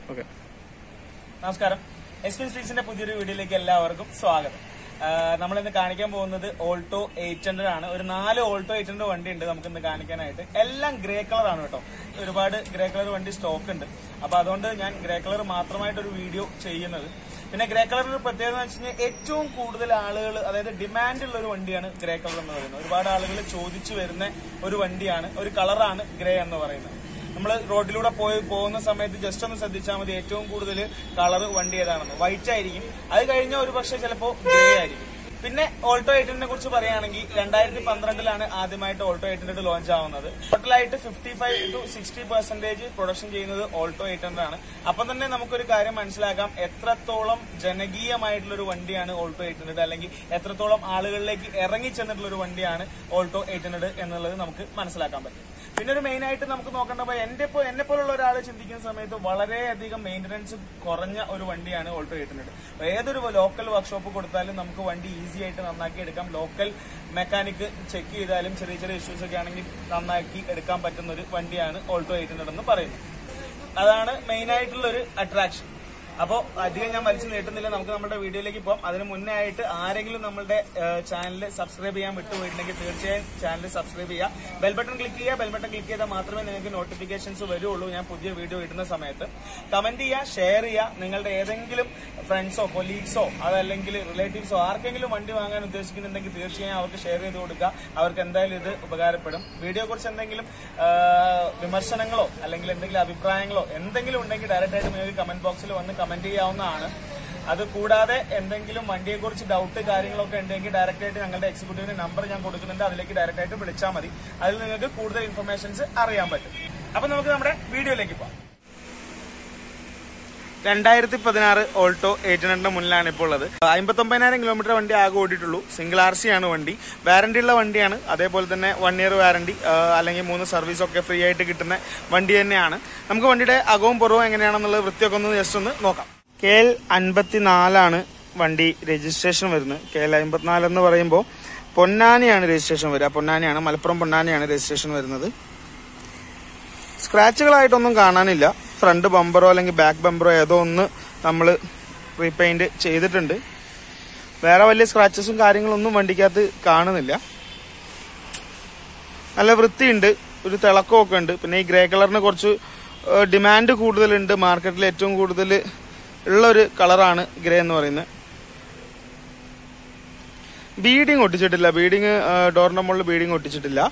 okay നമസ്കാരം S P സ്ട്രീറ്റ്സിന്റെ പുതിയൊരു വീഡിയോയിലേക്ക് എല്ലാവർക്കും സ്വാഗതം നമ്മൾ ഇന്ന് കാണിക്കാൻ പോകുന്നത് ഓൾട്ടോ എയ്റ്റ് ഹൺഡ്രഡ് ആണ് ഒരു നാല് ഓൾട്ടോ എയ്റ്റ് ഹൺഡ്രഡ് വണ്ടി ഉണ്ട് നമുക്ക് ഇന്ന് കാണിക്കാനായിട്ട് എല്ലാം ഗ്രേ കളർ ആണ് കേട്ടോ ഒരുപാട് ഗ്രേ കളർ വണ്ടി സ്റ്റോക്ക് ഉണ്ട് അപ്പൊ അതുകൊണ്ട് ഞാൻ ഗ്രേ കളർ മാത്രമായിട്ട് ഒരു വീഡിയോ ചെയ്യുന്നത് പിന്നെ ഗ്രേ കളറിന് ഒരു പ്രത്യേകത എന്ന് വെച്ച് കഴിഞ്ഞാൽ ഏറ്റവും കൂടുതൽ ആളുകൾ അതായത് ഡിമാൻഡ് ഉള്ള ഒരു വണ്ടിയാണ് ഗ്രേ കളർ എന്ന് പറയുന്നത് ഒരുപാട് ആളുകൾ ചോദിച്ചു വരുന്ന ഒരു വണ്ടിയാണ് ഒരു കളറാണ് ഗ്രേ എന്ന് പറയുന്നത് നമ്മൾ റോഡിലൂടെ പോയി പോകുന്ന സമയത്ത് ജസ്റ്റ് ഒന്ന് ശ്രദ്ധിച്ചാൽ മതി ഏറ്റവും കൂടുതൽ കളർ വണ്ടി ഏതാണെന്ന് വൈറ്റ് ആയിരിക്കും അത് കഴിഞ്ഞാൽ ഒരു പക്ഷേ ചിലപ്പോൾ ഗ്രേ ആയിരിക്കും പിന്നെ ഓൾട്ടോ എയ്റ്റിനെ കുറിച്ച് പറയുകയാണെങ്കിൽ രണ്ടായിരത്തി പന്ത്രണ്ടിലാണ് ആദ്യമായിട്ട് ഓൾട്ടോ എയ്റ്റിൻ്റെ ലോഞ്ച് ആവുന്നത് ടോട്ടലായിട്ട് fifty five to sixty percentage production ചെയ്യുന്നത് ഓൾട്ടോ എയ്റ്റ് ഹൺഡ്രഡ് ആണ് അപ്പം തന്നെ നമുക്കൊരു കാര്യം മനസ്സിലാക്കാം എത്രത്തോളം ജനകീയമായിട്ടുള്ള ഒരു വണ്ടിയാണ് ഓൾട്ടോ എയ്റ്റ് ഹൺഡ്രഡ് അല്ലെങ്കിൽ എത്രത്തോളം ആളുകളിലേക്ക് ഇറങ്ങി ചെന്നിട്ടുള്ള ഒരു വണ്ടിയാണ് ഓൾട്ടോ എയ്റ്റ് ഹൺഡ്രഡ് എന്നുള്ളത് നമുക്ക് മനസ്സിലാക്കാൻ പറ്റും പിന്നെ ഒരു മെയിൻ ആയിട്ട് നമുക്ക് നോക്കേണ്ട പോയി എന്റെ ഇപ്പോ എന്നെ പോലുള്ള ഒരാൾ ചിന്തിക്കുന്ന സമയത്ത് വളരെയധികം മെയിൻ്റനൻസ് കുറഞ്ഞ ഒരു വണ്ടിയാണ് ഓൾട്ടോ എയ്റ്റ് ഹൺഡ്രഡ് ഏതൊരു ലോക്കൽ വർക്ക്ഷോപ്പ് കൊടുത്താലും നമുക്ക് വണ്ടി ഈസി ആയിട്ട് നന്നാക്കി എടുക്കാം ലോക്കൽ മെക്കാനിക് ചെക്ക് ചെയ്താലും ചെറിയ ചെറിയ ഇഷ്യൂസ് ഒക്കെ ആണെങ്കിൽ നന്നാക്കി എടുക്കാൻ പറ്റുന്ന ഒരു വണ്ടിയാണ് ഓൾട്ടോ എയ്റ്റ് ഹൺഡ്രഡ് എന്ന് പറയുന്നത് അതാണ് മെയിൻ ആയിട്ടുള്ള ഒരു അട്രാക്ഷൻ അപ്പോൾ അധികം ഞാൻ വലിച്ചു നീട്ടുന്നില്ല നമുക്ക് നമ്മുടെ വീഡിയോയിലേക്ക് പോകാം അതിന് മുന്നേ ആയിട്ട് ആരെങ്കിലും നമ്മുടെ ചാനൽ സബ്സ്ക്രൈബ് ചെയ്യാൻ വിട്ടുപോയിട്ടുണ്ടെങ്കിൽ തീർച്ചയായും ചാനൽ സബ്സ്ക്രൈബ് ചെയ്യുക ബെൽ ബട്ടൺ ക്ലിക്ക് ചെയ്യുക ബെൽ ബട്ടൺ ക്ലിക്ക് ചെയ്താൽ മാത്രമേ നിങ്ങൾക്ക് നോട്ടിഫിക്കേഷൻസ് വരുള്ളൂ ഞാൻ പുതിയ വീഡിയോ ഇടുന്ന സമയത്ത് കമന്റ് ചെയ്യുക ഷെയർ ചെയ്യുക നിങ്ങളുടെ ഏതെങ്കിലും ഫ്രണ്ട്സോ കൊലീഗ്സോ അതല്ലെങ്കിൽ റിലേറ്റീവ്സോ ആർക്കെങ്കിലും വണ്ടി വാങ്ങാൻ ഉദ്ദേശിക്കുന്നുണ്ടെങ്കിൽ തീർച്ചയായും അവർക്ക് ഷെയർ ചെയ്ത് കൊടുക്കുക അവർക്ക് എന്തായാലും ഇത് ഉപകാരപ്പെടും വീഡിയോ കുറിച്ച് എന്തെങ്കിലും ആ, വിമർശനങ്ങളോ അല്ലെങ്കിൽ എന്തെങ്കിലും അഭിപ്രായങ്ങളോ എന്തെങ്കിലും ഉണ്ടെങ്കിൽ ഡയറക്റ്റ് ആയിട്ട് നിങ്ങൾക്ക് കമന്റ് ബോക്സിൽ വന്ന് കമന്റ് ചെയ്യാവുന്നതാണ് അത് കൂടാതെ എന്തെങ്കിലും വണ്ടിയെ കുറിച്ച് ഡൗട്ട് കാര്യങ്ങളൊക്കെ ഉണ്ടെങ്കിൽ ഡയറക്റ്റ് ആയിട്ട് ഞങ്ങളുടെ എക്സിക്യൂട്ടീവിന്റെ നമ്പർ ഞാൻ കൊടുക്കുന്നുണ്ട് അതിലേക്ക് ഡയറക്റ്റ് ആയിട്ട് വിളിച്ചാൽ മതി അതിൽ നിങ്ങൾക്ക് കൂടുതൽ ഇൻഫർമേഷൻസ് അറിയാൻ പറ്റും അപ്പൊ നമുക്ക് നമ്മുടെ വീഡിയോയിലേക്ക് പോകാം രണ്ടായിരത്തി പതിനാറ് ഓൾട്ടോ എയ്റ്റ് ഹൺഡ്രഡിന്റെ മുന്നിലാണ് ഇപ്പോൾ ഉള്ളത് അമ്പത്തൊമ്പതിനായിരം കിലോമീറ്റർ വണ്ടി ആകെ ഓടിയിട്ടുള്ളൂ സിംഗിൾ ആർ സി ആണ് വണ്ടി വാറണ്ടി ഉള്ള വണ്ടിയാണ് അതേപോലെ തന്നെ വൺ ഇയർ വാറണ്ടി അല്ലെങ്കിൽ മൂന്ന് സർവീസ് ഒക്കെ ഫ്രീ ആയിട്ട് കിട്ടുന്ന വണ്ടി തന്നെയാണ് നമുക്ക് വണ്ടിയുടെ അകവും പുറവും എങ്ങനെയാണെന്നുള്ളത് വൃത്തിയൊക്കെ ഒന്ന് ജസ്റ്റ് ഒന്ന് നോക്കാം കെ എൽ അൻപത്തിനാലാണ് വണ്ടി രജിസ്ട്രേഷൻ വരുന്നത് കെ എൽ അമ്പത്തിനാല് എന്ന് പറയുമ്പോൾ പൊന്നാനിയാണ് രജിസ്ട്രേഷൻ വരിക പൊന്നാനിയാണ് മലപ്പുറം പൊന്നാനിയാണ് രജിസ്ട്രേഷൻ വരുന്നത് സ്ക്രാച്ചുകളായിട്ടൊന്നും കാണാനില്ല ഫ്രണ്ട് ബമ്പറോ അല്ലെങ്കിൽ ബാക്ക് ബമ്പറോ ഏതോ ഒന്ന് നമ്മൾ റീപെയിന്റ് ചെയ്തിട്ടുണ്ട് വേറെ വലിയ സ്ക്രാച്ചസും കാര്യങ്ങളൊന്നും വണ്ടിക്കകത്ത് കാണുന്നില്ല നല്ല വൃത്തിയുണ്ട് ഒരു തിളക്കമൊക്കെ ഉണ്ട് പിന്നെ ഈ ഗ്രേ കളറിന് കുറച്ച് ഡിമാൻഡ് കൂടുതലുണ്ട് മാർക്കറ്റിൽ ഏറ്റവും കൂടുതൽ ഉള്ള ഒരു കളറാണ് ഗ്രേ എന്ന് പറയുന്നത് ബീഡിങ് ഒട്ടിച്ചിട്ടില്ല ബീഡിങ് ഡോറിന്റെ മുകളിൽ ബീഡിങ് ഒട്ടിച്ചിട്ടില്ല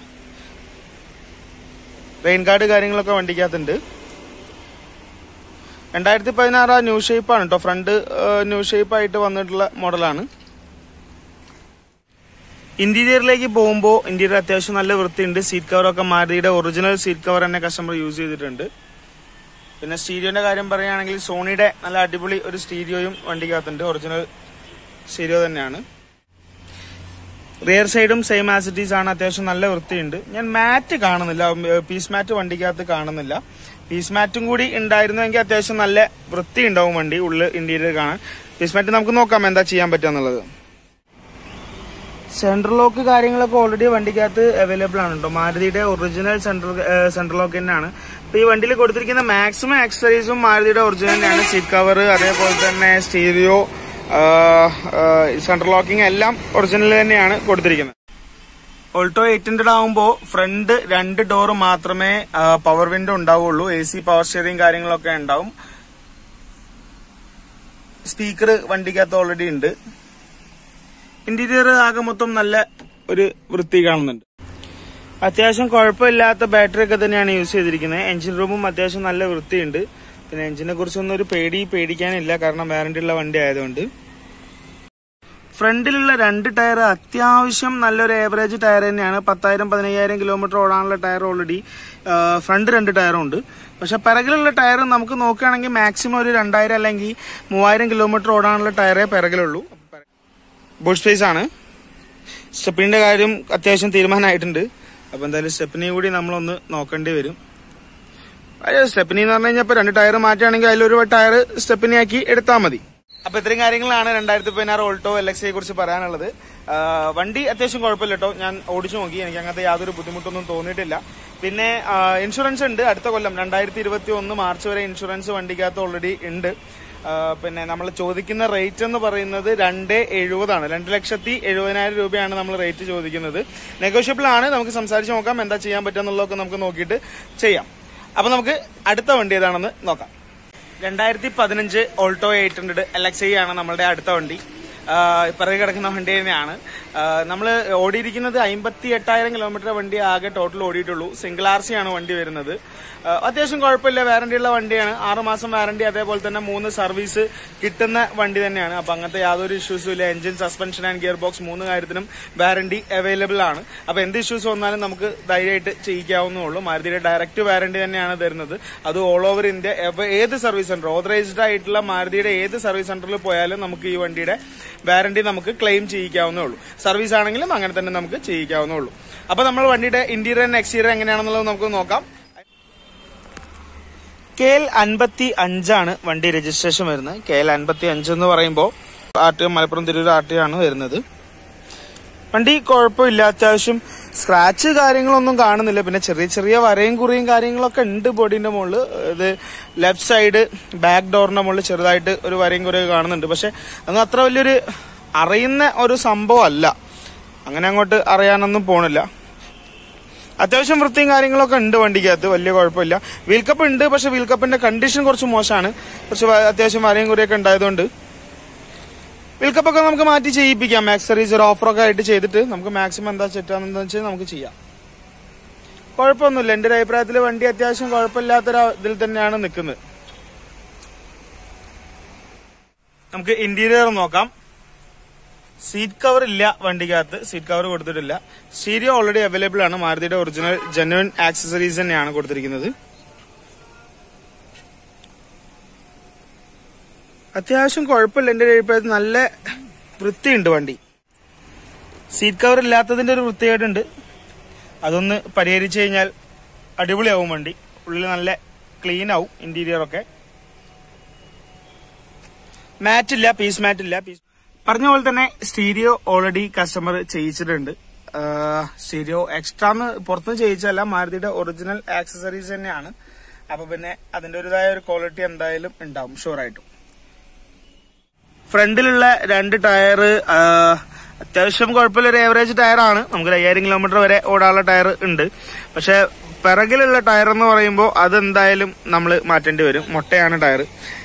റെയിൻ ഗാർഡ് കാര്യങ്ങളൊക്കെ വണ്ടിക്കകത്തുണ്ട് രണ്ടായിരത്തി പതിനാറ് ന്യൂ ഷേപ്പാണ് കേട്ടോ ഫ്രണ്ട് ന്യൂ ഷേപ്പ് ആയിട്ട് വന്നിട്ടുള്ള മോഡലാണ് ഇന്റീരിയറിലേക്ക് പോകുമ്പോൾ ഇന്റീരിയർ അത്യാവശ്യം നല്ല വൃത്തിയുണ്ട് സീറ്റ് കവറൊക്കെ മാരുതിയുടെ ഒറിജിനൽ സീറ്റ് കവർ തന്നെ കസ്റ്റമർ യൂസ് ചെയ്തിട്ടുണ്ട് പിന്നെ സ്റ്റീരിയോന്റെ കാര്യം പറയുകയാണെങ്കിൽ സോണിയുടെ നല്ല അടിപൊളി ഒരു സ്റ്റീരിയോയും വണ്ടിക്കകത്തുണ്ട് ഒറിജിനൽ സ്റ്റീരിയോ തന്നെയാണ് റിയർ സൈഡും സെയിം ആസിറ്റീസ് ആണ് അത്യാവശ്യം നല്ല വൃത്തിയുണ്ട് ഞാൻ മാറ്റ് കാണുന്നില്ല പീസ് മാറ്റ് വണ്ടിക്കകത്ത് കാണുന്നില്ല പീസ് മാറ്റും കൂടി ഉണ്ടായിരുന്നെങ്കിൽ അത്യാവശ്യം നല്ല വൃത്തി ഉണ്ടാവും വണ്ടി ഉള്ളിൽ ഇന്റീരിയർ കാണാൻ പീസ് മാറ്റ് നമുക്ക് നോക്കാം എന്താ ചെയ്യാൻ പറ്റുക എന്നുള്ളത് സെൻട്രൽ ലോക്ക് കാര്യങ്ങളൊക്കെ ഓൾറെഡി വണ്ടിക്കകത്ത് അവൈലബിൾ ആണ് കേട്ടോ മാരുതിയുടെ ഒറിജിനൽ സെൻട്രൽ സെൻട്രൽ ലോക്ക് തന്നെയാണ് ഇപ്പൊ ഈ വണ്ടിയിൽ കൊടുത്തിരിക്കുന്ന മാക്സിമം ആക്സസറീസും മാരുതിയുടെ ഒറിജിനൽ തന്നെയാണ് സീറ്റ് കവർ അതേപോലെ തന്നെ സ്റ്റീരിയോ സെൻട്രൽ ലോക്കിംഗ് എല്ലാം ഒറിജിനൽ തന്നെയാണ് കൊടുത്തിരിക്കുന്നത് ഓൾട്ടോ എയ്റ്റ് ഹൺഡ്രഡ് ആകുമ്പോൾ ഫ്രണ്ട് രണ്ട് ഡോർ മാത്രമേ പവർ വിൻഡോ ഉണ്ടാവുള്ളൂ എ സി പവർ സ്റ്റിയറിംഗ് കാര്യങ്ങളൊക്കെ ഉണ്ടാവും സ്പീക്കർ വണ്ടിക്കകത്ത് ഓൾറെഡി ഉണ്ട് ഇന്റീരിയർ ആകെ മൊത്തം നല്ല ഒരു വൃത്തി കാണുന്നുണ്ട് അത്യാവശ്യം കുഴപ്പമില്ലാത്ത ബാറ്ററി ഒക്കെ തന്നെയാണ് യൂസ് ചെയ്തിരിക്കുന്നത് എഞ്ചിൻ റൂമും അത്യാവശ്യം നല്ല വൃത്തിയുണ്ട് പിന്നെ എഞ്ചിനെ കുറിച്ചൊന്നും ഒരു പേടി പേടിക്കാനില്ല കാരണം വാറണ്ടി ഉള്ള വണ്ടി ആയതുകൊണ്ട് ഫ്രണ്ടിലുള്ള രണ്ട് ടയർ അത്യാവശ്യം നല്ലൊരു ഏവറേജ് ടയർ തന്നെയാണ് പത്തായിരം പതിനയ്യായിരം കിലോമീറ്റർ ഓടാനുള്ള ടയർ ഓൾറെഡി ഫ്രണ്ട് രണ്ട് ടയറും ഉണ്ട് പക്ഷെ പിറകിലുള്ള ടയർ നമുക്ക് നോക്കുകയാണെങ്കിൽ മാക്സിമം ഒരു രണ്ടായിരം അല്ലെങ്കിൽ മൂവായിരം കിലോമീറ്റർ ഓടാനുള്ള ടയറേ പിറകിലുള്ളൂ ബുഷ് സ്പേസ് ആണ് സ്റ്റെപ്പിന്റെ കാര്യം അത്യാവശ്യം തീരുമാനമായിട്ടുണ്ട് അപ്പൊ എന്തായാലും സ്റ്റെപ്പിനെ കൂടി നമ്മളൊന്ന് നോക്കേണ്ടി വരും അയ്യോ സ്റ്റെപ്പിനി എന്ന് പറഞ്ഞു കഴിഞ്ഞാൽ ഇപ്പൊ രണ്ട് ടയർ മാറ്റുകയാണെങ്കിൽ അതിലൊരു ടയർ സ്റ്റെപ്പിനി ആക്കി എടുത്താൽ മതി അപ്പൊ ഇത്രയും കാര്യങ്ങളാണ് രണ്ടായിരത്തി പതിനാറ് ഓൾട്ടോ എൽ എക്സിയെ കുറിച്ച് പറയാനുള്ളത് ആ, വണ്ടി അത്യാവശ്യം കുഴപ്പമില്ല കേട്ടോ ഞാൻ ഓടിച്ചു നോക്കി എനിക്ക് അങ്ങനത്തെ യാതൊരു ബുദ്ധിമുട്ടൊന്നും തോന്നിയിട്ടില്ല പിന്നെ ആ, ഇൻഷുറൻസ് ഉണ്ട് അടുത്ത കൊല്ലം രണ്ടായിരത്തി ഇരുപത്തി ഒന്ന് മാർച്ച് വരെ ഇൻഷുറൻസ് വണ്ടിക്കകത്ത് ഓൾറെഡി ഉണ്ട് ആ, പിന്നെ നമ്മൾ ചോദിക്കുന്ന റേറ്റ് എന്ന് പറയുന്നത് രണ്ട് എഴുപതാണ് രണ്ട് ലക്ഷത്തി എഴുപതിനായിരം രൂപയാണ് നമ്മൾ റേറ്റ് ചോദിക്കുന്നത് നെഗോഷ്യബിൾ ആണ് നമുക്ക് സംസാരിച്ച് നോക്കാം എന്താ ചെയ്യാൻ പറ്റുക എന്നുള്ളതൊക്കെ നമുക്ക് നോക്കിയിട്ട് ചെയ്യാം അപ്പൊ നമുക്ക് അടുത്ത വണ്ടി ഏതാണെന്ന് നോക്കാം രണ്ടായിരത്തി പതിനഞ്ച് Alto eight hundred L X I ആണ് നമ്മളുടെ അടുത്ത വണ്ടി ആഹ് പിറകെ കിടക്കുന്ന വണ്ടി തന്നെയാണ് നമ്മൾ ഓടിയിരിക്കുന്നത് അമ്പത്തി എട്ടായിരം കിലോമീറ്റർ വണ്ടി ആകെ ടോട്ടൽ ഓടിയിട്ടുള്ളൂ സിംഗിൾ ആർ സി ആണ് വണ്ടി വരുന്നത് ആഹ് അത്യാവശ്യം കുഴപ്പമില്ല വാറണ്ടി ഉള്ള വണ്ടിയാണ് ആറ് മാസം വാറണ്ടി അതേപോലെ തന്നെ മൂന്ന് സർവീസ് കിട്ടുന്ന വണ്ടി തന്നെയാണ് അപ്പൊ അങ്ങനത്തെ യാതൊരു ഇഷ്യൂസും ഇല്ല engine suspension and gear box മൂന്ന് കാര്യത്തിനും വാറണ്ടി അവൈലബിൾ ആണ് അപ്പൊ എന്ത് ഇഷ്യൂസ് വന്നാലും നമുക്ക് ധൈര്യമായിട്ട് ചെയ്യിക്കാവുന്നേ ഉള്ളൂ മാരുതിയുടെ ഡയറക്റ്റ് വാറണ്ടി തന്നെയാണ് തരുന്നത് അത് ഓൾ ഓവർ ഇന്ത്യ എവ- ഏത് സർവീസ് സെന്റർ ഓതറൈസ്ഡ് ആയിട്ടുള്ള മാരുതിയുടെ ഏത് സർവീസ് സെന്ററിൽ പോയാലും നമുക്ക് ഈ വണ്ടിയുടെ വാറണ്ടി നമുക്ക് ക്ലെയിം ചെയ്യിക്കാവുന്നേ ഉള്ളൂ സർവീസ് ആണെങ്കിലും അങ്ങനെ തന്നെ നമുക്ക് ചെയ്യിക്കാവുന്നേ ഉള്ളൂ അപ്പൊ നമ്മൾ വണ്ടിയുടെ ഇന്റീരിയർ ആൻഡ് എക്സ്റ്റീരിയർ എങ്ങനെയാണെന്നുള്ളത് നമുക്ക് നോക്കാം കെ എൽ അൻപത്തി അഞ്ചാണ് വണ്ടി രജിസ്ട്രേഷൻ വരുന്നത് കെ എൽ അൻപത്തി അഞ്ച് എന്ന് പറയുമ്പോൾ R T Malappuram Tirur R T ആണ് വരുന്നത് വണ്ടി കുഴപ്പമില്ല അത്യാവശ്യം സ്ക്രാച്ച് കാര്യങ്ങളൊന്നും കാണുന്നില്ല പിന്നെ ചെറിയ ചെറിയ വരയും കുറിയും കാര്യങ്ങളൊക്കെ ഉണ്ട് ബോഡീന്റെ മുകളിൽ ഇത് ലെഫ്റ്റ് സൈഡ് ബാക്ക് ഡോറിന്റെ മുകളിൽ ചെറുതായിട്ട് ഒരു വരയും കുറിയൊക്കെ കാണുന്നുണ്ട് പക്ഷെ അതൊന്നും അത്ര വലിയൊരു അറിയുന്ന ഒരു സംഭവം അല്ല അങ്ങനെ അങ്ങോട്ട് അറിയാനൊന്നും പോണില്ല അത്യാവശ്യം വൃത്തിയും കാര്യങ്ങളൊക്കെ ഉണ്ട് വണ്ടിക്കകത്ത് വലിയ കുഴപ്പമില്ല വീൽ കപ്പ് ഉണ്ട് പക്ഷെ വീൽ കപ്പിന്റെ കണ്ടീഷൻ കുറച്ച് മോശമാണ് കുറച്ച് വ- അത്യാവശ്യം വരയും കുറിയൊക്കെ ഉണ്ടായതുകൊണ്ട് വീൽ കപ്പൊക്കെ നമുക്ക് മാറ്റി ചെയ്യിപ്പിക്കാം ആക്സറീസ് ഒരു ഓഫറൊക്കെ ആയിട്ട് ചെയ്തിട്ട് നമുക്ക് മാക്സിമം എന്താ ചെറ്റാന്ന് വെച്ചാൽ നമുക്ക് ചെയ്യാം കുഴപ്പമൊന്നുമില്ല എന്റെ ഒരു അഭിപ്രായത്തിൽ വണ്ടി അത്യാവശ്യം കുഴപ്പമില്ലാത്തൊരു ഇതിൽ തന്നെയാണ് നിൽക്കുന്നത് നമുക്ക് ഇന്റീരിയർ നോക്കാം സീറ്റ് കവർ ഇല്ല വണ്ടിക്കകത്ത് സീറ്റ് കവർ കൊടുത്തിട്ടില്ല സ്റ്റീരിയോ ഓൾറെഡി അവൈലബിൾ ആണ് മാരുതിയുടെ ഒറിജിനൽ ജെന്വൻ ആക്സസറീസ് തന്നെയാണ് കൊടുത്തിരിക്കുന്നത് അത്യാവശ്യം കുഴപ്പമില്ല എന്റെ ഒരു അഭിപ്രായത്തിൽ നല്ല വൃത്തിയുണ്ട് വണ്ടി സീറ്റ് കവർ ഇല്ലാത്തതിന്റെ ഒരു വൃത്തികേടുണ്ട് അതൊന്ന് പരിഹരിച്ചു കഴിഞ്ഞാൽ അടിപൊളിയാവും വണ്ടി ഉള്ളിൽ നല്ല ക്ലീൻ ആവും ഇന്റീരിയർ ഒക്കെ മാറ്റ് ഇല്ല പീസ് മാറ്റ് ഇല്ല പീസ് പറഞ്ഞ പോലെ തന്നെ സ്റ്റീരിയോ ഓൾറെഡി കസ്റ്റമർ ചെയ്യിച്ചിട്ടുണ്ട് സ്റ്റീരിയോ എക്സ്ട്രാ എന്ന് പുറത്തുനിന്ന് ചെയ്യിച്ചല്ല മാരുതിയുടെ ഒറിജിനൽ ആക്സസറീസ് തന്നെയാണ് അപ്പൊ പിന്നെ അതിന്റെ ഒരുതായ ഒരു ക്വാളിറ്റി എന്തായാലും ഉണ്ടാവും ഷുവർ ആയിട്ടും ഫ്രണ്ടിലുള്ള രണ്ട് ടയർ അത്യാവശ്യം കുഴപ്പമില്ല ഒരു ഏവറേജ് ടയറാണ് നമുക്ക് ഒരു അയ്യായിരം കിലോമീറ്റർ വരെ ഓടാനുള്ള ടയർ ഉണ്ട് പക്ഷെ പിറകിലുള്ള ടയർ എന്ന് പറയുമ്പോൾ അതെന്തായാലും നമ്മൾ മാറ്റേണ്ടി വരും മുട്ടയാണ് ടയർ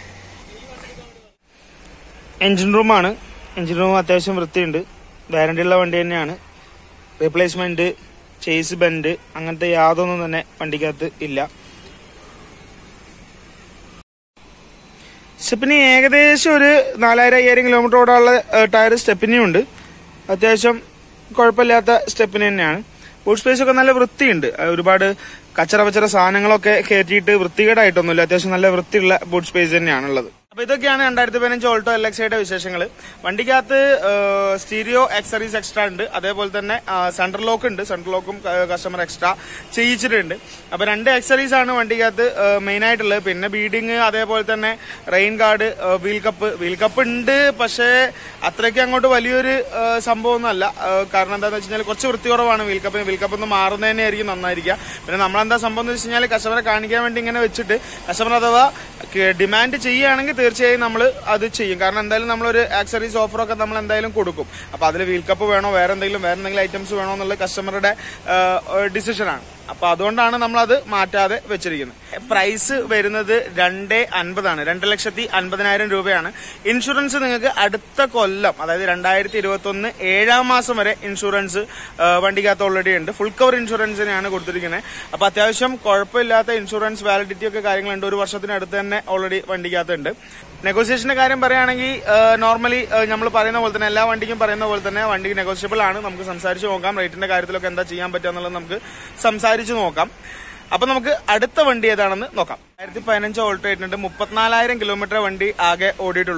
എഞ്ചിൻ റൂമാണ് എഞ്ചിൻ റൂം അത്യാവശ്യം വൃത്തിയുണ്ട് വാറണ്ടി ഉള്ള വണ്ടി തന്നെയാണ് റീപ്ലേസ്മെന്റ് ചേസ് ബെൻഡ് അങ്ങനത്തെ യാതൊന്നും തന്നെ വണ്ടിക്കകത്ത് ഇല്ല സ്റ്റെപ്പിനി ഏകദേശം ഒരു നാലായിരം അയ്യായിരം കിലോമീറ്റർ ഓടാനുള്ള ടയർ സ്റ്റെപ്പിനിയും ഉണ്ട് അത്യാവശ്യം കുഴപ്പമില്ലാത്ത സ്റ്റെപ്പിന് തന്നെയാണ് ബൂട്ട് സ്പേസ് ഒക്കെ നല്ല വൃത്തിയുണ്ട് ആ, ഒരുപാട് കച്ചറ പച്ചറ സാധനങ്ങളൊക്കെ കയറ്റിയിട്ട് വൃത്തികേടായിട്ടൊന്നുമില്ല അത്യാവശ്യം നല്ല വൃത്തിയുള്ള ബൂട്ട് സ്പേസ് തന്നെയാണുള്ളത് അപ്പൊ ഇതൊക്കെയാണ് രണ്ടായിരത്തി പതിനഞ്ച് ഓൾട്ടോ എൽ എക്സയുടെ വിശേഷങ്ങൾ വണ്ടിക്കകത്ത് സ്റ്റീരിയോ എക്സറീസ് എക്സ്ട്രാ ഉണ്ട് അതേപോലെ തന്നെ സെൻട്രൽ ലോക്ക് ഉണ്ട് സെൻട്രൽ ലോക്കും കസ്റ്റമർ എക്സ്ട്രാ ചെയ്യിച്ചിട്ടുണ്ട് അപ്പൊ രണ്ട് എക്സറീസ് ആണ് വണ്ടിക്കകത്ത് മെയിൻ ആയിട്ടുള്ളത് പിന്നെ ബീഡിങ് അതേപോലെ തന്നെ rain guard wheel cap wheel cap ഉണ്ട് പക്ഷേ അത്രയ്ക്ക് അങ്ങോട്ട് വലിയൊരു ആ, സംഭവമൊന്നുമല്ല ആ, കാരണം എന്താണെന്ന് വെച്ച് കഴിഞ്ഞാൽ കുറച്ച് വൃത്തി കുറവാണ് വീൽ കപ്പിന് വീൽ കപ്പ് ഒന്ന് മാറുന്നത് തന്നെയായിരിക്കും നന്നായിരിക്കുക പിന്നെ നമ്മളെന്താ സംഭവം എന്ന് വെച്ച് കഴിഞ്ഞാൽ കസ്റ്റമറെ കാണിക്കാൻ വേണ്ടി ഇങ്ങനെ വെച്ചിട്ട് കസ്റ്റമർ അഥവാ ഡിമാൻഡ് ചെയ്യുകയാണെങ്കിൽ തീർച്ചയായും നമ്മൾ അത് ചെയ്യും കാരണം എന്തായാലും നമ്മളൊരു ആക്സറീസ് ഓഫറൊക്കെ നമ്മൾ എന്തായാലും കൊടുക്കും അപ്പൊ അതിൽ വീൽ കപ്പ് വേണോ വേറെ എന്തെങ്കിലും വേറെ എന്തെങ്കിലും ഐറ്റംസ് വേണോ എന്നുള്ള കസ്റ്റമറുടെ ഡിസിഷനാണ് അപ്പൊ അതുകൊണ്ടാണ് നമ്മൾ അത് മാറ്റാതെ വെച്ചിരിക്കുന്നത് പ്രൈസ് വരുന്നത് രണ്ട് അൻപതാണ് രണ്ട് ലക്ഷത്തി അൻപതിനായിരം രൂപയാണ് ഇൻഷുറൻസ് നിങ്ങൾക്ക് അടുത്ത കൊല്ലം അതായത് രണ്ടായിരത്തി ഇരുപത്തി ഒന്ന് ഏഴാം മാസം വരെ ഇൻഷുറൻസ് ആ, വണ്ടിക്കകത്ത് ഓൾറെഡി ഉണ്ട് ഫുൾ കവർ ഇൻഷുറൻസിനെയാണ് കൊടുത്തിരിക്കുന്നത് അപ്പൊ അത്യാവശ്യം കുഴപ്പമില്ലാത്ത ഇൻഷുറൻസ് വാലിഡിറ്റി ഒക്കെ കാര്യങ്ങളുണ്ട് ഒരു വർഷത്തിനടുത്ത് തന്നെ ഓൾറെഡി വണ്ടിക്കകത്തുണ്ട് നെഗോസിയേഷന്റെ കാര്യം പറയുകയാണെങ്കിൽ നോർമലി നമ്മൾ പറയുന്ന പോലെ തന്നെ എല്ലാ വണ്ടിക്കും പറയുന്ന പോലെ തന്നെ വണ്ടി നെഗോഷ്യബിൾ ആണ് നമുക്ക് സംസാരിച്ച് നോക്കാം റേറ്റിന്റെ കാര്യത്തിലൊക്കെ എന്താ ചെയ്യാൻ പറ്റുക എന്നുള്ളത് നമുക്ക് സംസാരിച്ച് നോക്കാം അപ്പൊ നമുക്ക് അടുത്ത വണ്ടി ഏതാണെന്ന് നോക്കാം ആയിരത്തി പതിനഞ്ച് ഓൾട്ടോ ആയിട്ടുണ്ട് മുപ്പത്തിനാലായിരം കിലോമീറ്റർ വണ്ടി ആകെ ഓടിയിട്ടുള്ളൂ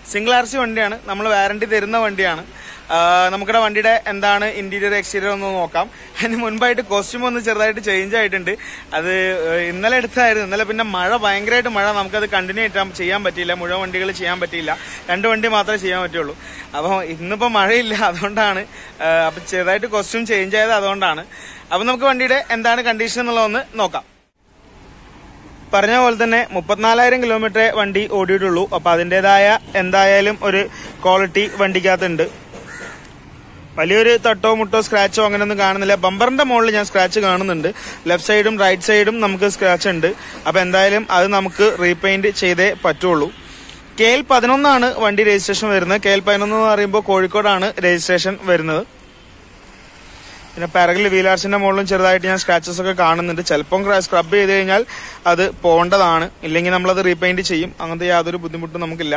സിംഗിൾ ആർ സി വണ്ടിയാണ് നമ്മൾ വാറണ്ടി തരുന്ന വണ്ടിയാണ് ആ, നമുക്കിടെ വണ്ടിയുടെ എന്താണ് ഇന്റീരിയർ എക്സ്റ്റീരിയർ ഒന്ന് നോക്കാം അതിന് മുൻപായിട്ട് കോസ്റ്റ്യൂം ഒന്ന് ചെറുതായിട്ട് ചേഞ്ച് ആയിട്ടുണ്ട് അത് ഏഹ്, ഇന്നലെ എടുത്തായിരുന്നു ഇന്നലെ പിന്നെ മഴ ഭയങ്കരമായിട്ട് മഴ നമുക്കത് കണ്ടിന്യൂ ആയിട്ട് ചെയ്യാൻ പറ്റിയില്ല മുഴുവൻ വണ്ടികൾ ചെയ്യാൻ പറ്റിയില്ല രണ്ട് വണ്ടി മാത്രമേ ചെയ്യാൻ പറ്റുള്ളൂ അപ്പോൾ ഇന്നിപ്പോൾ മഴയില്ല അതുകൊണ്ടാണ് ആ, അപ്പൊ ചെറുതായിട്ട് കോസ്റ്റ്യൂം ചേഞ്ച് ആയത് അതുകൊണ്ടാണ് അപ്പൊ നമുക്ക് വണ്ടിയുടെ എന്താണ് കണ്ടീഷൻ എന്നുള്ളതൊന്ന് നോക്കാം പറഞ്ഞ പോലെ തന്നെ മുപ്പത്തിനാലായിരം കിലോമീറ്ററേ വണ്ടി ഓടിയിട്ടുള്ളൂ അപ്പൊ അതിൻ്റെതായ എന്തായാലും ഒരു ക്വാളിറ്റി വണ്ടിക്കകത്തുണ്ട് വലിയൊരു തട്ടോ മുട്ടോ സ്ക്രാച്ചോ അങ്ങനെയൊന്നും കാണുന്നില്ല ബമ്പറിന്റെ മുകളിൽ ഞാൻ സ്ക്രാച്ച് കാണുന്നുണ്ട് ലെഫ്റ്റ് സൈഡും റൈറ്റ് സൈഡും നമുക്ക് സ്ക്രാച്ച് ഉണ്ട് അപ്പൊ എന്തായാലും അത് നമുക്ക് റീപെയിന്റ് ചെയ്തേ പറ്റുള്ളൂ കെ എൽ പതിനൊന്നാണ് വണ്ടി രജിസ്ട്രേഷൻ വരുന്നത് കെ എൽ പതിനൊന്ന് എന്ന് പറയുമ്പോൾ കോഴിക്കോടാണ് രജിസ്ട്രേഷൻ വരുന്നത് പിന്നെ പിറകിൽ വീലാർസിന്റെ മുകളിലും ചെറുതായിട്ട് ഞാൻ സ്ക്രാച്ചസ് ഒക്കെ കാണുന്നുണ്ട് ചിലപ്പം സ്ക്രബ് ചെയ്ത് കഴിഞ്ഞാൽ അത് പോകേണ്ടതാണ് ഇല്ലെങ്കിൽ നമ്മളത് റീപെയിന്റ് ചെയ്യും അങ്ങനത്തെ യാതൊരു ബുദ്ധിമുട്ടും നമുക്കില്ല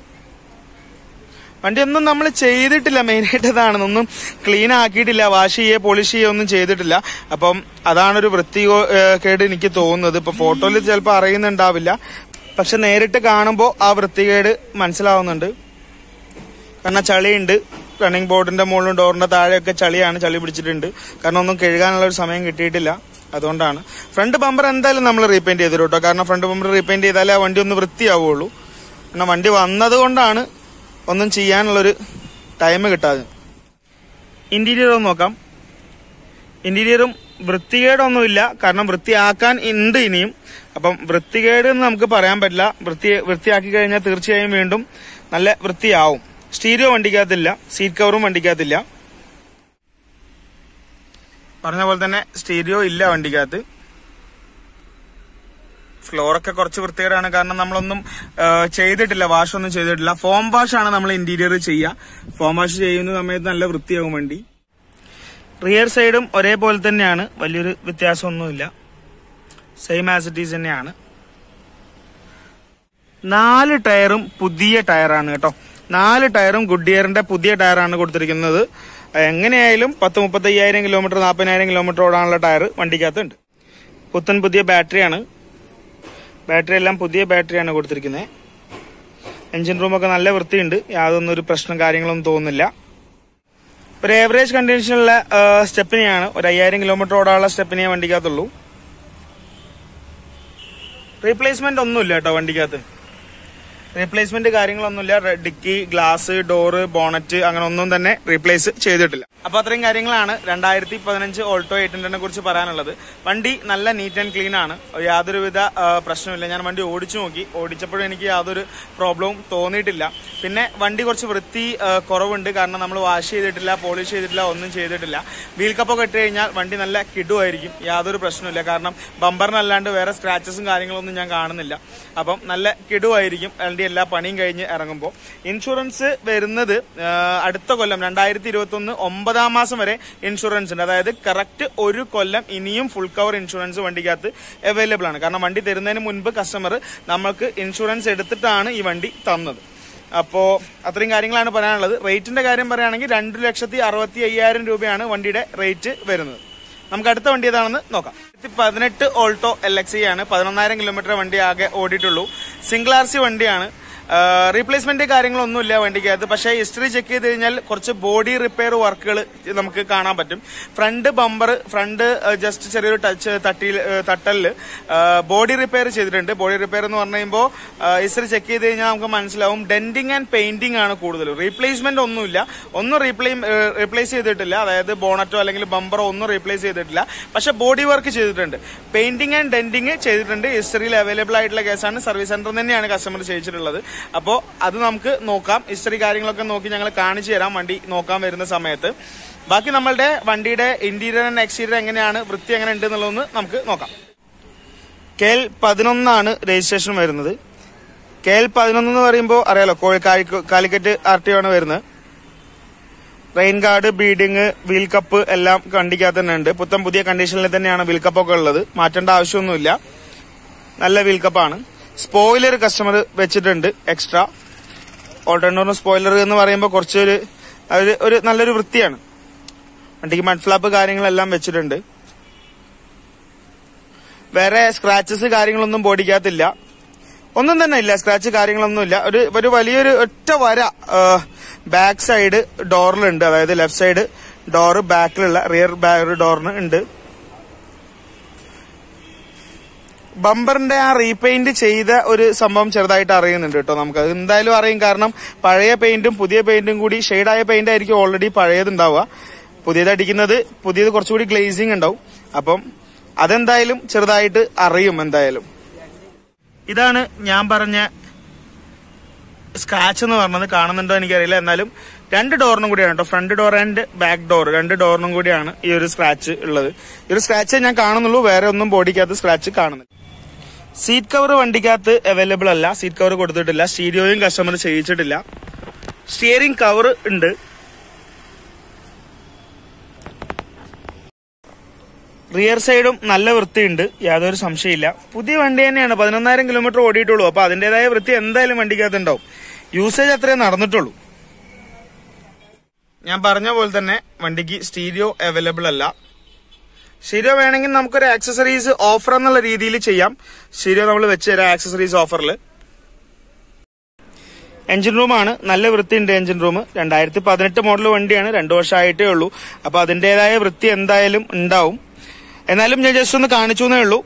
വണ്ടി ഒന്നും നമ്മൾ ചെയ്തിട്ടില്ല മെയിനായിട്ട് അതാണ് ഒന്നും ക്ലീൻ ആക്കിയിട്ടില്ല വാഷ് ചെയ്യുക പോളിഷ് ചെയ്യുക ഒന്നും ചെയ്തിട്ടില്ല അപ്പം അതാണൊരു വൃത്തി കേട് എനിക്ക് തോന്നുന്നത് ഇപ്പൊ ഫോട്ടോയിൽ ചിലപ്പോൾ അറിയുന്നുണ്ടാവില്ല പക്ഷെ നേരിട്ട് കാണുമ്പോൾ ആ വൃത്തികേട് മനസ്സിലാവുന്നുണ്ട് കാരണം ചളിയുണ്ട് റണ്ണിങ് ബോർഡിന്റെ മുകളിലും ഡോറിന്റെ താഴെയൊക്കെ ചളിയാണ് ചളി പിടിച്ചിട്ടുണ്ട് കാരണം ഒന്നും കഴുകാനുള്ള ഒരു സമയം കിട്ടിയിട്ടില്ല അതുകൊണ്ടാണ് ഫ്രണ്ട് ബമ്പർ എന്തായാലും നമ്മൾ റീപെയിന്റ് ചെയ്തു കേട്ടോ കാരണം ഫ്രണ്ട് ബമ്പർ റീപെയിന്റ് ചെയ്താലേ ആ വണ്ടി ഒന്ന് വൃത്തിയാവുള്ളൂ കാരണം വണ്ടി വന്നത് കൊണ്ടാണ് ഒന്നും ചെയ്യാനുള്ളൊരു ടൈം കിട്ടാതെ ഇന്റീരിയർ ഒന്ന് നോക്കാം ഇന്റീരിയറും വൃത്തികേടൊന്നുമില്ല കാരണം വൃത്തിയാക്കാൻ ഉണ്ട് ഇനിയും അപ്പം വൃത്തികേട് എന്ന് നമുക്ക് പറയാൻ പറ്റില്ല വൃത്തി വൃത്തിയാക്കി കഴിഞ്ഞാൽ തീർച്ചയായും വീണ്ടും നല്ല വൃത്തിയാവും സ്റ്റീരിയോ വണ്ടിക്കകത്തില്ല സീറ്റ് കവറും വണ്ടിക്കകത്തില്ല പറഞ്ഞ പോലെ തന്നെ സ്റ്റീരിയോ ഇല്ല വണ്ടിക്കകത്ത് ഫ്ലോറൊക്കെ കുറച്ച് വൃത്തികേടാണ് കാരണം നമ്മളൊന്നും ആ, ചെയ്തിട്ടില്ല വാഷ് ഒന്നും ചെയ്തിട്ടില്ല ഫോം വാഷ് ആണ് നമ്മൾ ഇന്റീരിയർ ചെയ്യുക ഫോം വാഷ് ചെയ്യുന്ന സമയത്ത് നല്ല വൃത്തിയാകും വണ്ടി റിയർ സൈഡും ഒരേപോലെ തന്നെയാണ് വലിയൊരു വ്യത്യാസമൊന്നുമില്ല സെയിം ആസ് ഇറ്റ് ഈസ് തന്നെയാണ് നാല് ടയറും പുതിയ ടയറാണ് കേട്ടോ നാല് ടയറും ഗുഡിയറിന്റെ പുതിയ ടയറാണ് കൊടുത്തിരിക്കുന്നത് എങ്ങനെയായാലും പത്ത് മുപ്പത്തി അയ്യായിരം കിലോമീറ്റർ നാൽപ്പതിനായിരം കിലോമീറ്റർ ഓടാനുള്ള ടയർ വണ്ടിക്കകത്തുണ്ട് പുത്തൻ പുതിയ ബാറ്ററിയാണ് ബാറ്ററി എല്ലാം പുതിയ ബാറ്ററിയാണ് കൊടുത്തിരിക്കുന്നത് എഞ്ചിൻ റൂമൊക്കെ നല്ല വൃത്തിയുണ്ട് യാതൊന്നും ഒരു പ്രശ്നം കാര്യങ്ങളൊന്നും തോന്നുന്നില്ല ഒരു ഏവറേജ് കണ്ടീഷനുള്ള സ്റ്റെപ്പിനെയാണ് ഒരു അയ്യായിരം കിലോമീറ്റർ ഓടാനുള്ള സ്റ്റെപ്പിനെ വണ്ടിക്കകത്തുള്ളൂ റീപ്ലേസ്മെന്റ് ഒന്നുമില്ല കേട്ടോ വണ്ടിക്കകത്ത് റീപ്ലേസ്മെന്റ് കാര്യങ്ങളൊന്നുമില്ല റെ- ഡിക്കി ഗ്ലാസ് ഡോറ് ബോണറ്റ് അങ്ങനെ ഒന്നും തന്നെ റീപ്ലേസ് ചെയ്തിട്ടില്ല അപ്പൊ അത്രയും കാര്യങ്ങളാണ് രണ്ടായിരത്തി പതിനഞ്ച് ഓൾട്ടോ എയ്റ്റിനെ കുറിച്ച് പറയാനുള്ളത് വണ്ടി നല്ല നീറ്റ് ആൻഡ് ക്ലീൻ ആണ് യാതൊരുവിധ ആ, പ്രശ്നമില്ല ഞാൻ വണ്ടി ഓടിച്ചു നോക്കി ഓടിച്ചപ്പോഴും എനിക്ക് യാതൊരു പ്രോബ്ലവും തോന്നിയിട്ടില്ല പിന്നെ വണ്ടി കുറച്ച് വൃത്തി ആ, കുറവുണ്ട് കാരണം നമ്മൾ വാഷ് ചെയ്തിട്ടില്ല പോളിഷ് ചെയ്തിട്ടില്ല ഒന്നും ചെയ്തിട്ടില്ല വീൽ കപ്പൊക്കെ ഇട്ട് കഴിഞ്ഞാൽ വണ്ടി നല്ല കിടുമായിരിക്കും യാതൊരു പ്രശ്നമില്ല കാരണം ബമ്പറിനല്ലാണ്ട് വേറെ സ്ക്രാച്ചസും കാര്യങ്ങളൊന്നും ഞാൻ കാണുന്നില്ല അപ്പം നല്ല കിടുമായിരിക്കും വണ്ടി എല്ലാ പണിയും കഴിഞ്ഞ് ഇറങ്ങുമ്പോൾ ഇൻഷുറൻസ് വരുന്നത് ആ, അടുത്ത കൊല്ലം രണ്ടായിരത്തി ഇരുപത്തി ഒന്ന് ഒമ്പതാം മാസം വരെ ഇൻഷുറൻസ് ഉണ്ട് അതായത് കറക്റ്റ് ഒരു കൊല്ലം ഇനിയും ഫുൾ കവർ ഇൻഷുറൻസ് വണ്ടിക്കകത്ത് അവൈലബിൾ ആണ് കാരണം വണ്ടി തരുന്നതിന് മുൻപ് കസ്റ്റമർ നമ്മൾക്ക് ഇൻഷുറൻസ് എടുത്തിട്ടാണ് ഈ വണ്ടി തന്നത് അപ്പോ അത്രയും കാര്യങ്ങളാണ് പറയാനുള്ളത് റേറ്റിന്റെ കാര്യം പറയുകയാണെങ്കിൽ രണ്ട് ലക്ഷത്തി അറുപത്തി അയ്യായിരം രൂപയാണ് വണ്ടിയുടെ റേറ്റ് വരുന്നത് നമുക്ക് അടുത്ത വണ്ടി ഏതാണെന്ന് നോക്കാം പതിനെട്ട് ഓൾട്ടോ എൽ എക്സ് ആണ് പതിനൊന്നായിരം കിലോമീറ്റർ വണ്ടി ആകെ ഓടിയിട്ടുള്ളൂ സിംഗിൾ ആർ സി വണ്ടിയാണ് റീപ്ലേസ്മെന്റ് കാര്യങ്ങളൊന്നുമില്ല വണ്ടിക്കകത്ത് പക്ഷേ ഹിസ്റ്ററി ചെക്ക് ചെയ്ത് കഴിഞ്ഞാൽ കുറച്ച് ബോഡി റിപ്പയർ വർക്കുകൾ നമുക്ക് കാണാൻ പറ്റും ഫ്രണ്ട് ബമ്പർ ഫ്രണ്ട് ജസ്റ്റ് ചെറിയൊരു ടച്ച് തട്ടി തട്ടലില് ബോഡി റിപ്പയർ ചെയ്തിട്ടുണ്ട് ബോഡി റിപ്പയർ എന്ന് പറഞ്ഞു കഴിയുമ്പോൾ ഹിസ്റ്ററി ചെക്ക് ചെയ്ത് കഴിഞ്ഞാൽ നമുക്ക് മനസ്സിലാവും ഡെന്റിങ് ആൻഡ് പെയിന്റിംഗ് ആണ് കൂടുതൽ റീപ്ലേസ്മെന്റ് ഒന്നുമില്ല ഒന്നും റീപ്ലേ റീപ്ലേസ് ചെയ്തിട്ടില്ല അതായത് ബോണറ്റോ അല്ലെങ്കിൽ ബമ്പറോ ഒന്നും റീപ്ലേസ് ചെയ്തിട്ടില്ല പക്ഷെ ബോഡി വർക്ക് ചെയ്തിട്ടുണ്ട് പെയിന്റിംഗ് ആൻഡ് ഡെന്റിങ് ചെയ്തിട്ടുണ്ട് ഹിസ്റ്ററിയിൽ അവൈലബിൾ ആയിട്ടുള്ള കേസാണ് സർവീസ് സെന്റർ തന്നെയാണ് കസ്റ്റമർ ചെയ്യിച്ചിട്ടുള്ളത് അപ്പോൾ അത് നമുക്ക് നോക്കാം ഹിസ്റ്ററി കാര്യങ്ങളൊക്കെ നോക്കി ഞങ്ങൾ കാണിച്ചു തരാം വണ്ടി നോക്കാൻ വരുന്ന സമയത്ത് ബാക്കി നമ്മളുടെ വണ്ടിയുടെ ഇന്റീരിയർ ആൻഡ് എക്സ്റ്റീരിയർ എങ്ങനെയാണ് വൃത്തി എങ്ങനെ ഉണ്ട് എന്നുള്ളതൊന്ന് നമുക്ക് നോക്കാം കെ എൽ പതിനൊന്നാണ് രജിസ്ട്രേഷൻ വരുന്നത് കെ എൽ പതിനൊന്ന് എന്ന് പറയുമ്പോൾ അറിയാലോ കോഴി കാലിക്ക- കാലിക്കറ്റ് ആർ ടി ആണ് വരുന്നത് rain guard beading wheel cup എല്ലാം വണ്ടിക്കകത്ത് തന്നെ ഉണ്ട് പുത്തൻ പുതിയ കണ്ടീഷനിൽ തന്നെയാണ് വീൽ കപ്പൊക്കെ ഉള്ളത് മാറ്റേണ്ട ആവശ്യമൊന്നുമില്ല നല്ല വീൽ കപ്പാണ് സ്പോയിലർ കസ്റ്റമർ വെച്ചിട്ടുണ്ട് എക്സ്ട്രാ ഓൾട്ടർനൂറിന് സ്പോയിലർ എന്ന് പറയുമ്പോൾ കുറച്ചൊരു ഒരു ഒരു നല്ലൊരു വൃത്തിയാണ് വണ്ടിക്ക് മഡ് ഫ്ലാപ്പ് കാര്യങ്ങളെല്ലാം വെച്ചിട്ടുണ്ട് വേറെ സ്ക്രാച്ചസ് കാര്യങ്ങളൊന്നും ബോഡിക്കകത്തില്ല ഒന്നും തന്നെ ഇല്ല സ്ക്രാച്ച് കാര്യങ്ങളൊന്നും ഇല്ല ഒരു ഒരു വലിയൊരു ഒറ്റ വര ബാക്ക് സൈഡ് ഡോറിലുണ്ട് അതായത് ലെഫ്റ്റ് സൈഡ് ഡോറ് ബാക്കിലുള്ള റിയർ ബാക്ക് ഡോറിന് ഉണ്ട് ബമ്പറിന്റെ ആ റീപെയിന്റ് ചെയ്ത ഒരു സംഭവം ചെറുതായിട്ട് അറിയുന്നുണ്ട് കേട്ടോ നമുക്ക് അത് എന്തായാലും അറിയും കാരണം പഴയ പെയിന്റും പുതിയ പെയിന്റും കൂടി ഷെയ്ഡായ പെയിന്റ് ആയിരിക്കും ഓൾറെഡി പഴയത് ഉണ്ടാവുക പുതിയത് അടിക്കുന്നത് പുതിയത് കുറച്ചുകൂടി ഗ്ലേസിങ് ഉണ്ടാവും അപ്പം അതെന്തായാലും ചെറുതായിട്ട് അറിയും എന്തായാലും ഇതാണ് ഞാൻ പറഞ്ഞ സ്ക്രാച്ച് എന്ന് പറഞ്ഞത് കാണുന്നുണ്ടോ എനിക്കറിയില്ല എന്നാലും രണ്ട് ഡോറിനും കൂടിയാണ് കേട്ടോ front door and back door രണ്ട് ഡോറിനും കൂടിയാണ് ഈ ഒരു സ്ക്രാച്ച് ഉള്ളത് ഈ ഒരു സ്ക്രാച്ച് ഞാൻ കാണുന്നുള്ളൂ വേറെ ഒന്നും ബോഡിക്കകത്ത് സ്ക്രാച്ച് കാണുന്നില്ല സീറ്റ് കവർ വണ്ടിക്കകത്ത് അവൈലബിൾ അല്ല സീറ്റ് കവർ കൊടുത്തിട്ടില്ല സ്റ്റീരിയോയും കസ്റ്റമർ ചെയ്യിച്ചിട്ടില്ല സ്റ്റിയറിംഗ് കവർ ഉണ്ട് റിയർ സൈഡും നല്ല വൃത്തിയുണ്ട് യാതൊരു സംശയമില്ല പുതിയ വണ്ടി തന്നെയാണ് പതിനൊന്നായിരം കിലോമീറ്റർ ഓടിയിട്ടുള്ളൂ അപ്പൊ അതിന്റേതായ വൃത്തി എന്തായാലും വണ്ടിക്കകത്ത് ഉണ്ടാവും യൂസേജ് അത്രേ നടന്നിട്ടുള്ളൂ ഞാൻ പറഞ്ഞ പോലെ തന്നെ വണ്ടിക്ക് സ്റ്റീരിയോ അവൈലബിൾ അല്ല സ്റ്റീരിയോ വേണമെങ്കിൽ നമുക്കൊരു ആക്സസറീസ് ഓഫർ എന്നുള്ള രീതിയിൽ ചെയ്യാം സ്റ്റീരിയോ നമ്മൾ വെച്ച് തരാം ആക്സസറീസ് ഓഫറിൽ എഞ്ചിൻ റൂമാണ് നല്ല വൃത്തിയുണ്ട് എഞ്ചിൻ റൂം രണ്ടായിരത്തി പതിനെട്ട് മോഡൽ വണ്ടിയാണ് രണ്ടു വർഷമായിട്ടേ ഉള്ളൂ അപ്പൊ അതിന്റേതായ വൃത്തി എന്തായാലും ഉണ്ടാവും എന്നാലും ഞാൻ ജസ്റ്റ് ഒന്ന് കാണിച്ചു എന്നേ ഉള്ളൂ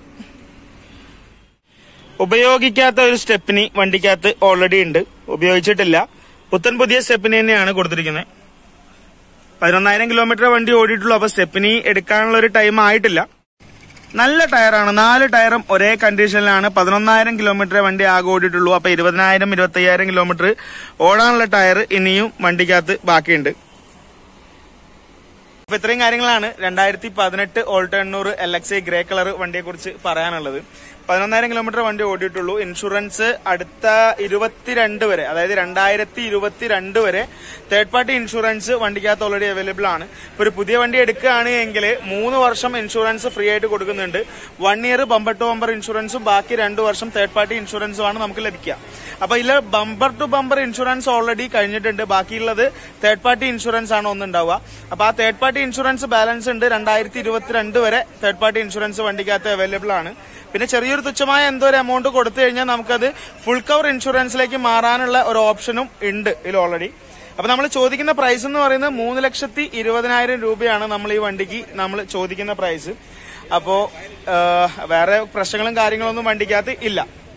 ഉപയോഗിക്കാത്ത ഒരു സ്റ്റെപ്പിനി വണ്ടിക്കകത്ത് ഓൾറെഡി ഉണ്ട് ഉപയോഗിച്ചിട്ടില്ല പുത്തൻ പുതിയ സ്റ്റെപ്പിനി തന്നെയാണ് കൊടുത്തിരിക്കുന്നത് പതിനൊന്നായിരം കിലോമീറ്റർ വണ്ടി ഓടിയിട്ടുള്ളൂ അപ്പൊ സ്റ്റെപ്പിനി എടുക്കാനുള്ള ഒരു ടൈം ആയിട്ടില്ല നല്ല ടയറാണ് നാല് ടയറും ഒരേ കണ്ടീഷനിലാണ് പതിനൊന്നായിരം കിലോമീറ്റർ വണ്ടി ആകെ ഓടിയിട്ടുള്ളൂ അപ്പൊ ഇരുപതിനായിരം ഇരുപത്തയ്യായിരം കിലോമീറ്റർ ഓടാനുള്ള ടയർ ഇനിയും വണ്ടിക്കകത്ത് ബാക്കിയുണ്ട് അപ്പൊ ഇത്രയും കാര്യങ്ങളാണ് രണ്ടായിരത്തി പതിനെട്ട് ഓൾട്ടോ എണ്ണൂറ് L X I grey colour വണ്ടിയെ കുറിച്ച് പറയാനുള്ളത് പതിനൊന്നായിരം കിലോമീറ്റർ വണ്ടി ഓടിയിട്ടുള്ളൂ ഇൻഷുറൻസ് അടുത്ത ഇരുപത്തിരണ്ട് വരെ അതായത് രണ്ടായിരത്തി ഇരുപത്തിരണ്ട് വരെ തേർഡ് പാർട്ടി ഇൻഷുറൻസ് വണ്ടിക്കകത്ത് ഓൾറെഡി അവൈലബിൾ ആണ് ഇപ്പൊ ഒരു പുതിയ വണ്ടി എടുക്കുകയാണ് എങ്കിൽ മൂന്ന് വർഷം ഇൻഷുറൻസ് ഫ്രീ ആയിട്ട് കൊടുക്കുന്നുണ്ട് one year bumper to bumper ഇൻഷുറൻസും ബാക്കി രണ്ട് വർഷം തേർഡ് പാർട്ടി ഇൻഷുറൻസും ആണ് നമുക്ക് ലഭിക്കുക അപ്പൊ ഇതിൽ bumper to bumper insurance already കഴിഞ്ഞിട്ടുണ്ട് ബാക്കിയുള്ളത് തേർഡ് പാർട്ടി ഇൻഷുറൻസ് ആണ് ഒന്നുണ്ടാവുക അപ്പൊ ആ തേർഡ് പാർട്ടി ഇൻഷുറൻസ് ബാലൻസ് ഉണ്ട് രണ്ടായിരത്തി ഇരുപത്തിരണ്ട് വരെ തേർഡ് പാർട്ടി ഇൻഷുറൻസ് വണ്ടിക്കകത്ത് അവൈലബിൾ ആണ് പിന്നെ ചെറിയൊരു തുച്ഛമായ എന്തോ ഒരു എമൗണ്ട് കൊടുത്തു കഴിഞ്ഞാൽ നമുക്കത് ഫുൾ കവർ ഇൻഷുറൻസിലേക്ക് മാറാനുള്ള ഒരു ഓപ്ഷനും ഉണ്ട് ഇതിൽ ഓൾറെഡി അപ്പൊ നമ്മൾ ചോദിക്കുന്ന പ്രൈസ് എന്ന് പറയുന്നത് മൂന്ന് ലക്ഷത്തി ഇരുപതിനായിരം രൂപയാണ് നമ്മൾ ഈ വണ്ടിക്ക് നമ്മൾ ചോദിക്കുന്ന പ്രൈസ് അപ്പോ ആ, വേറെ പ്രശ്നങ്ങളും കാര്യങ്ങളൊന്നും വണ്ടിക്കകത്ത് ഇല്ല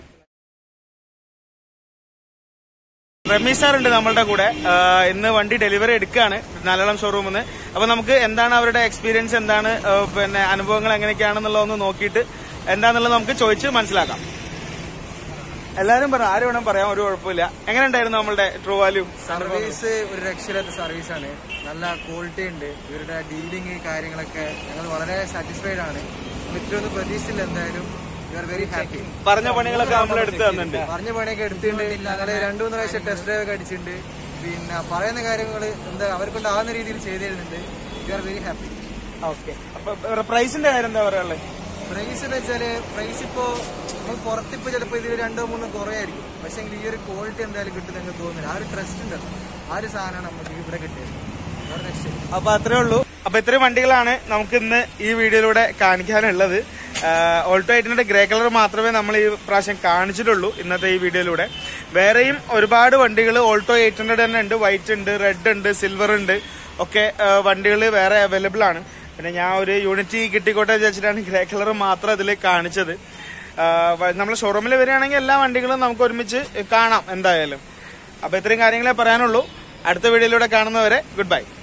റമീസ് സാർ ഉണ്ട് നമ്മളുടെ കൂടെ ആ, ഇന്ന് വണ്ടി ഡെലിവറി എടുക്കുകയാണ് നല്ലളം ഷോറൂമിൽ നിന്ന് അപ്പൊ നമുക്ക് എന്താണ് അവരുടെ എക്സ്പീരിയൻസ് എന്താണ് ആ, പിന്നെ അനുഭവങ്ങൾ എങ്ങനെയൊക്കെയാണെന്നുള്ളതൊന്ന് നോക്കിയിട്ട് എന്താന്നുള്ളത് നമുക്ക് ചോദിച്ച് മനസ്സിലാക്കാം എല്ലാരും പറ ആരും വേണം പറയാം ഒരു കുഴപ്പമില്ല എങ്ങനെ ഉണ്ടായിരുന്നു നമ്മളുടെ ട്രൂ വാല്യൂ സർവീസ് ഒരു രക്ഷയില്ലാത്ത സർവീസാണ് നല്ല ക്വാളിറ്റി ഉണ്ട് ഇവരുടെ ഡീലിംഗ് കാര്യങ്ങളൊക്കെ ഞങ്ങൾ വളരെ സാറ്റിസ്ഫൈഡ് ആണ് ഇത്രയൊന്നും പ്രതീക്ഷിച്ചില്ല എന്തായാലും വി ആർ വെരി ഹാപ്പി പറഞ്ഞ പണികളൊക്കെ നമ്മൾ എടുത്തു തന്നിട്ടുണ്ട് പറഞ്ഞ പണിയൊക്കെ എടുത്തിട്ടുണ്ട് ഞങ്ങൾ രണ്ടു മൂന്ന് പ്രാവശ്യം ടെസ്റ്റ് ഡ്രൈവ് ഒക്കെ അടിച്ചിട്ടുണ്ട് പിന്നെ പറയുന്ന കാര്യങ്ങൾ എന്താ അവർക്കൊണ്ട് ആവുന്ന രീതിയിൽ ചെയ്തു തരുന്നുണ്ട് we are very happy okay അപ്പൊ പ്രൈസിന്റെ കാര്യം എന്താ പറയാനുള്ളത് പ്രൈസ് എന്ന് വെച്ചാല് പ്രൈസ് ഇപ്പോ നമ്മൾ പുറത്തിപ്പോ ചിലപ്പോ ഇതിൽ രണ്ടോ മൂന്നോ കുറയായിരിക്കും പക്ഷെ ഈ ഒരു ക്വാളിറ്റി എന്തായാലും കിട്ടും നിങ്ങൾക്ക് തോന്നുന്നില്ല ആ ഒരു ട്രസ്റ്റ് ഉണ്ടല്ലോ ആ ഒരു സാധനമാണ് നമുക്ക് ഇവിടെ കിട്ടിയത് വേറെ രക്ഷയില്ല അപ്പൊ അത്രേ ഉള്ളൂ അപ്പൊ ഇത്രയും വണ്ടികളാണ് നമുക്ക് ഇന്ന് ഈ വീഡിയോയിലൂടെ കാണിക്കാനുള്ളത് ഓൾട്ടോ എയ്റ്റിന്റെ ഗ്രേ കളർ മാത്രമേ നമ്മൾ ഈ പ്രാവശ്യം കാണിച്ചിട്ടുള്ളൂ ഇന്നത്തെ ഈ വീഡിയോയിലൂടെ വേറെയും ഒരുപാട് വണ്ടികൾ ഓൾട്ടോ എയ്റ്റ് ഹൺഡ്രഡ് തന്നെ ഉണ്ട് വൈറ്റ് ഉണ്ട് റെഡ് ഉണ്ട് സിൽവർ ഉണ്ട് ഒക്കെ വണ്ടികൾ വേറെ അവൈലബിൾ ആണ് പിന്നെ ഞാൻ ഒരു യൂണിറ്റി കിട്ടിക്കോട്ടെ വിചാരിച്ചിട്ടാണ് ഗ്രേ കളർ മാത്രം ഇതിൽ കാണിച്ചത് നമ്മളെ ഷോറൂമിൽ വരികയാണെങ്കിൽ എല്ലാ വണ്ടികളും നമുക്ക് ഒരുമിച്ച് കാണാം എന്തായാലും അപ്പൊ ഇത്രയും കാര്യങ്ങളെ പറയാനുള്ളൂ അടുത്ത വീഡിയോയിലൂടെ കാണുന്നവരെ ഗുഡ് ബൈ